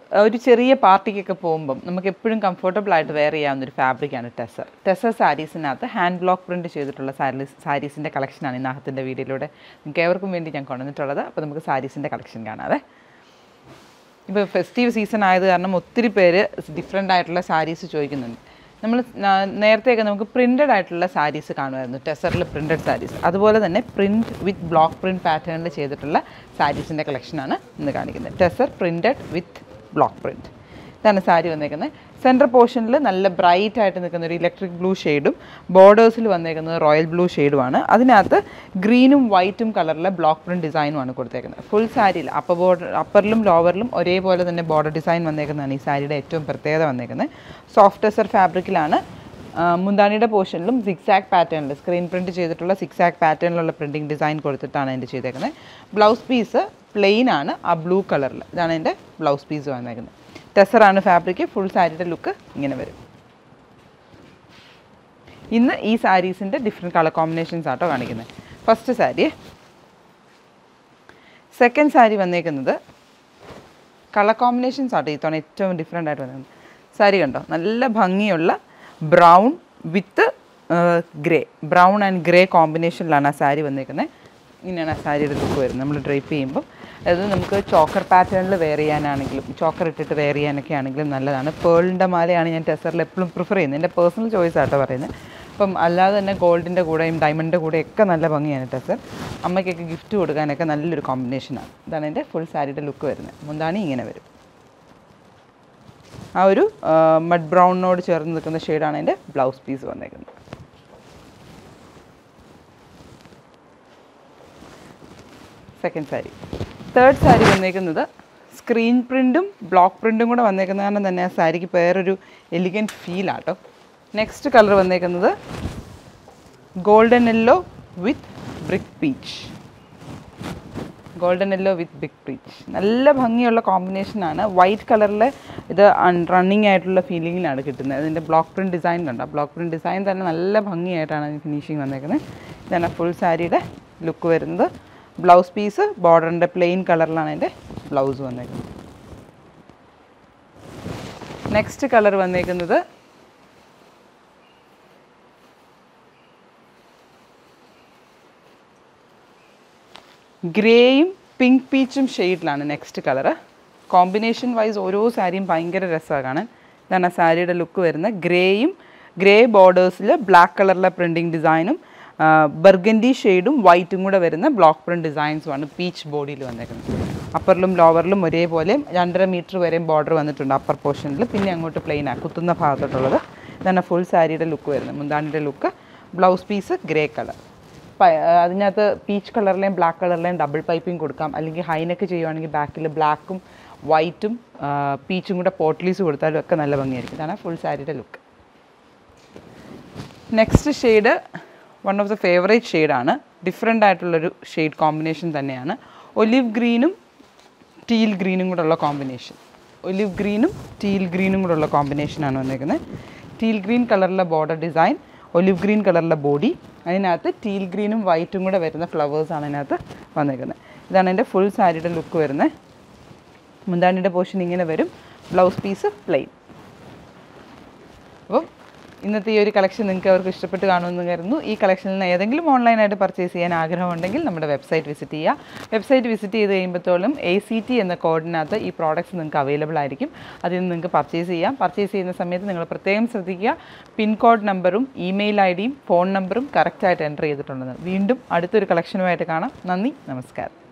ഒരു ചെറിയ പാർട്ടിക്കൊക്കെ പോകുമ്പം നമുക്ക് എപ്പോഴും കംഫർട്ടബിൾ ആയിട്ട് വെയർ ചെയ്യാവുന്ന ഒരു ഫാബ്രിക്കാണ് ടെസർ ടെസർ സാരീസിനകത്ത് ഹാൻഡ് ബ്ലോക്ക് പ്രിൻറ്റ് ചെയ്തിട്ടുള്ള സാരീ സാരീസിൻ്റെ കളക്ഷനാണ് ഇന്നഹത്തിൻ്റെ വീഡിയോയിലൂടെ നിങ്ങൾക്ക് ഏവർക്കും വേണ്ടി ഞാൻ കൊണ്ടുവന്നിട്ടുള്ളത് അപ്പോൾ നമുക്ക് സാരീസിൻ്റെ കളക്ഷൻ കാണാവേ ഇപ്പോൾ ഫെസ്റ്റീവ് സീസൺ ആയത് കാരണം ഒത്തിരി പേര് ഡിഫറെൻ്റ് ആയിട്ടുള്ള സാരീസ് ചോദിക്കുന്നുണ്ട് നമ്മൾ നേരത്തെയൊക്കെ നമുക്ക് പ്രിൻറ്റഡ് ആയിട്ടുള്ള സാരീസ് കാണുമായിരുന്നു ടെസറിൽ പ്രിൻറ്റഡ് സാരീസ് അതുപോലെ തന്നെ പ്രിൻറ്റ് വിത്ത് ബ്ലോക്ക് പ്രിൻറ്റ് പാറ്റേണിൽ ചെയ്തിട്ടുള്ള സാരീസിൻ്റെ കളക്ഷനാണ് ഇന്ന് കാണിക്കുന്നത് tussar printed with block print ഇതാണ് സാരി വന്നേക്കുന്നത് സെൻറ്റർ പോർഷനിൽ നല്ല ബ്രൈറ്റ് ആയിട്ട് നിൽക്കുന്ന ഒരു ഇലക്ട്രിക് ബ്ലൂ ഷെയ്ഡും ബോർഡേഴ്സിൽ വന്നേക്കുന്നത് റോയൽ ബ്ലൂ ഷെയ്ഡുമാണ് അതിനകത്ത് ഗ്രീനും വൈറ്റും കളറിലെ ബ്ലോക്ക് പ്രിൻറ്റ് ഡിസൈനുമാണ് കൊടുത്തേക്കുന്നത് ഫുൾ സാരിയിൽ അപ്പർ ബോർഡർ അപ്പറിലും ലോവറിലും ഒരേപോലെ തന്നെ ബോർഡർ ഡിസൈൻ വന്നേക്കുന്നതാണ് ഈ സാരിയുടെ ഏറ്റവും പ്രത്യേകത വന്നേക്കുന്നത് സോഫ്റ്റ് ടെസർ ഫാബ്രിക്കിലാണ് ആ, മുന്താണിയുടെ പോർഷനിലും സിക്സാക്ക് പാറ്റേണിൽ സ്ക്രീൻ പ്രിൻറ്റ് ചെയ്തിട്ടുള്ള സിക്സാക്ക് പാറ്റേണിലുള്ള പ്രിൻറ്റിംഗ് ഡിസൈൻ കൊടുത്തിട്ടാണ് അതിൻ്റെ ചെയ്തേക്കുന്നത് ബ്ലൗസ് പീസ് പ്ലെയിൻ ആണ് ആ ബ്ലൂ കളറിൽ ഇതാണ് എൻ്റെ ബ്ലൗസ് പീസ് വന്നേക്കുന്നത് ടെസറാണ് ഫാബ്രിക് ഫുൾ സാരിയുടെ ലുക്ക് ഇങ്ങനെ വരും ഇന്ന് ഈ സാരീസിൻ്റെ ഡിഫറെൻറ്റ് കളർ കോമ്പിനേഷൻസ് ആട്ടോ കാണിക്കുന്നത് ഫസ്റ്റ് സാരി സെക്കൻഡ് സാരി വന്നേക്കുന്നത് കളർ കോമ്പിനേഷൻസ് ആട്ടോ ഈ തവണ ഏറ്റവും ഡിഫറെൻ്റ് ആയിട്ട് വന്നത് സാരി കണ്ടോ നല്ല ഭംഗിയുള്ള brown with grey brown and grey കോമ്പിനേഷനിലാണ് ആ സാരി വന്നേക്കുന്നത് ഇങ്ങനെയാണ് ആ സാരിയുടെ ലുക്ക് വരുന്നത് നമ്മൾ ഡ്രൈപ്പ് ചെയ്യുമ്പോൾ അതായത് നമുക്ക് ചോക്കർ പാറ്റേണിൽ വെയർ ചെയ്യാനാണെങ്കിലും ചോക്കർ ഇട്ടിട്ട് വെയർ ചെയ്യാനൊക്കെ ആണെങ്കിലും നല്ലതാണ് പേളിൻ്റെ മാലയാണ് ഞാൻ ടെസറിൽ എപ്പോഴും പ്രിഫർ ചെയ്യുന്നത് എൻ്റെ പേഴ്സണൽ ചോയ്സ് ആട്ടോ പറയുന്നത് അപ്പം അല്ലാതെ തന്നെ ഗോൾഡിൻ്റെ കൂടെയും ഡയമണ്ടിൻ്റെ കൂടെയും ഒക്കെ നല്ല ഭംഗിയാണ് ടെസർ അമ്മയ്ക്കൊക്കെ ഗിഫ്റ്റ് കൊടുക്കാനൊക്കെ നല്ലൊരു കോമ്പിനേഷനാണ് ഇതാണ് എൻ്റെ ഫുൾ സാരിയുടെ ലുക്ക് വരുന്നത് മുന്താണി ഇങ്ങനെ വരും ആ ഒരു മഡ് ബ്രൗണിനോട് ചേർന്ന് നിൽക്കുന്ന ഷെയ്ഡാണ് എൻ്റെ ബ്ലൗസ് പീസ് വന്നേക്കുന്നത് സെക്കൻഡ് സാരി തേർഡ് സാരി വന്നേക്കുന്നത് സ്ക്രീൻ പ്രിൻറ്റും ബ്ലോക്ക് പ്രിൻറ്റും കൂടെ വന്നേക്കുന്ന കാരണം തന്നെ ആ സാരിക്ക് വേറൊരു എലിഗൻറ്റ് ഫീലാട്ടോ നെക്സ്റ്റ് കളർ വന്നേക്കുന്നത് golden yellow with brick peach golden yellow with big peach നല്ല ഭംഗിയുള്ള കോമ്പിനേഷനാണ് വൈറ്റ് കളറിൽ ഇത് റണ്ണിങ് ആയിട്ടുള്ള ഫീലിങ്ങിലാണ് കിട്ടുന്നത് അതിൻ്റെ ബ്ലോക്ക് പ്രിൻറ്റ് ഡിസൈൻ കണ്ടോ ബ്ലോക്ക് പ്രിൻറ്റ് ഡിസൈൻ തന്നെ നല്ല ഭംഗിയായിട്ടാണ് അതിന് ഫിനിഷിങ് വന്നേക്കുന്നത് ഇതാണ് ഫുൾ സാരിയുടെ ലുക്ക് വരുന്നത് ബ്ലൗസ് പീസ് ബോർഡറിൻ്റെ പ്ലെയിൻ കളറിലാണ് അതിൻ്റെ ബ്ലൗസ് വന്നേക്കുന്നത് നെക്സ്റ്റ് കളർ വന്നേക്കുന്നത് ഗ്രേയും പിങ്ക് പീച്ചും ഷെയ്ഡിലാണ് നെക്സ്റ്റ് കളറ് കോമ്പിനേഷൻ വൈസ് ഓരോ സാരിയും ഭയങ്കര രസമാണ് കാണാൻ ഇതാണ് ആ സാരിയുടെ ലുക്ക് വരുന്നത് ഗ്രേയും ഗ്രേ ബോർഡേഴ്സിൽ ബ്ലാക്ക് കളറിലെ പ്രിൻറ്റിങ് ഡിസൈനും ബർഗൻഡി ഷെയ്ഡും വൈറ്റും കൂടെ വരുന്ന ബ്ലോക്ക് പ്രിൻറ്റ് ഡിസൈൻസുമാണ് പീച്ച് ബോഡിയിൽ വന്നേക്കുന്നത് അപ്പറിലും ലോവറിലും ഒരേപോലെ രണ്ടര മീറ്റർ വരെയും ബോർഡർ വന്നിട്ടുണ്ട് അപ്പർ പോർഷനിൽ പിന്നെ അങ്ങോട്ട് പ്ലെയിനാണ് കുത്തുന്ന ഭാഗത്തോട്ടുള്ളത് ഇതാണ് ഫുൾ സാരിയുടെ ലുക്ക് വരുന്നത് മുന്താണിയുടെ look blouse piece grey colour അതിനകത്ത് പീച്ച് കളറിലെയും ബ്ലാക്ക് കളറിലെയും ഡബിൾ പൈപ്പിംഗ് കൊടുക്കാം അല്ലെങ്കിൽ ഹൈനെക്ക് ചെയ്യുവാണെങ്കിൽ ബാക്കിൽ ബ്ലാക്കും വൈറ്റും പീച്ചും കൂടെ പോട്ട്ലീസ് കൊടുത്താലും ഒക്കെ നല്ല ഭംഗിയായിരിക്കും ഇതാണ് ഫുൾ സാരിയുടെ look next shade one of the favourite ഷെയ്ഡാണ് ഡിഫറെൻ്റ് ആയിട്ടുള്ളൊരു ഷെയ്ഡ് കോമ്പിനേഷൻ തന്നെയാണ് ഒലിവ് ഗ്രീനും ടീൽ ഗ്രീനും കൂടെ ഉള്ള കോമ്പിനേഷൻ ഒലിവ് ഗ്രീനും ടീൽ ഗ്രീനും കൂടെ ഉള്ള കോമ്പിനേഷനാണ് വന്നേക്കുന്നത് ടീൽ ഗ്രീൻ കളറിലെ ബോർഡർ ഡിസൈൻ ഒലിവ് ഗ്രീൻ കളറിലെ ബോഡി അതിനകത്ത് ടീൽ ഗ്രീനും വൈറ്റും കൂടെ വരുന്ന ഫ്ലവേഴ്സാണ് അതിനകത്ത് വന്നേക്കുന്നത് ഇതാണ് എൻ്റെ ഫുൾ സാരിയുടെ ലുക്ക് വരുന്നത് മുന്താണിയുടെ പോർഷൻ ഇങ്ങനെ വരും ബ്ലൗസ് പീസ് പ്ലെയിൻ അപ്പം ഇന്നത്തെ ഈ ഒരു കളക്ഷൻ നിങ്ങൾക്ക് അവർക്ക് ഇഷ്ടപ്പെട്ട് കാണുമെന്ന് കരുതുന്നു ഈ കളക്ഷനിൽ നിന്ന് ഏതെങ്കിലും ഓൺലൈനായിട്ട് പർച്ചേസ് ചെയ്യാൻ ആഗ്രഹമുണ്ടെങ്കിൽ നമ്മുടെ വെബ്സൈറ്റ് വിസിറ്റ് ചെയ്യുക വെബ്സൈറ്റ് വിസിറ്റ് ചെയ്ത് കഴിയുമ്പോഴത്തോളം എ സി ടി എന്ന കോഡിനകത്ത് ഈ പ്രോഡക്റ്റ്സ് നിങ്ങൾക്ക് അവൈലബിൾ ആയിരിക്കും അതിൽ നിന്ന് നിങ്ങൾക്ക് പർച്ചേസ് ചെയ്യാം പർച്ചേസ് ചെയ്യുന്ന സമയത്ത് നിങ്ങൾ പ്രത്യേകം ശ്രദ്ധിക്കുക പിൻകോഡ് നമ്പറും ഇമെയിൽ ഐ ഡിയും ഫോൺ നമ്പറും കറക്റ്റായിട്ട് എൻ്റർ ചെയ്തിട്ടുണ്ടെന്ന് വീണ്ടും അടുത്തൊരു കളക്ഷനുമായിട്ട് കാണാം നന്ദി നമസ്കാരം